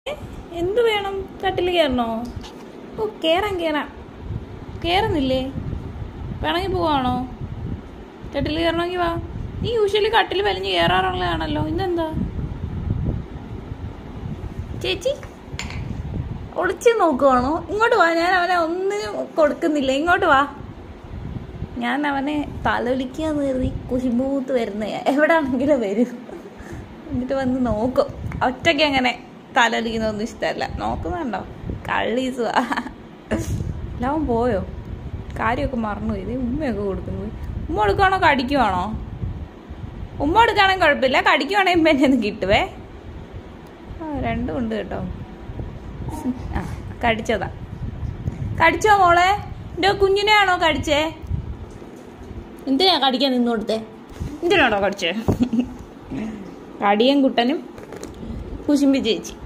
എന്ത് വേണം കട്ടിൽ കയറണോ ഓ കയറാം കയറാം കയറുന്നില്ലേ വേണമെങ്കിൽ പോവാണോ കട്ടിൽ കയറണമെങ്കിൽ വാ നീ യൂഷ്വലി കട്ടിൽ വലിഞ്ഞ് കയറാറുള്ളതാണല്ലോ ഇന്നെന്താ ചേച്ചി ഒളിച്ച് നോക്കുവാണോ ഇങ്ങോട്ട് വാ ഞാൻ അവനെ ഒന്നിനും കൊടുക്കുന്നില്ല ഇങ്ങോട്ട് വാ ഞാൻ അവനെ തലൊലിക്കാൻ കയറി കുശിമ്പൂത്ത് വരുന്ന എവിടാണെങ്കിലും വരും എന്നിട്ട് വന്ന് നോക്കും ഒറ്റയ്ക്ക് അങ്ങനെ തലൊലിക്കുന്നൊന്നും ഇഷ്ടമല്ല നോക്കുന്നുണ്ടോ കള്ളീസ് എല്ലാം പോയോ കാര്യമൊക്കെ മറന്നു ഇത് ഉമ്മയൊക്കെ കൊടുക്കുന്നു ഉമ്മ കൊടുക്കുകയാണോ കടിക്കുവാണോ ഉമ്മ കൊടുക്കുകയാണെങ്കിൽ കുഴപ്പമില്ല കടിക്കുവാണെങ്കിൽ ഉമ്മ എന്നെ ഒന്ന് കിട്ടുവേ ആ രണ്ടും ഉണ്ട് കേട്ടോ ആ കടിച്ചതാ കടിച്ചോ മോളെ എൻ്റെ കുഞ്ഞിനെയാണോ കടിച്ചേ എന്തിനാ കടിക്കാൻ നിന്ന് കൊടുത്തേ എന്തിനാണോ കടിച്ചേ കടിയൻ കുട്ടനും കുശുമ്പി ചേച്ചി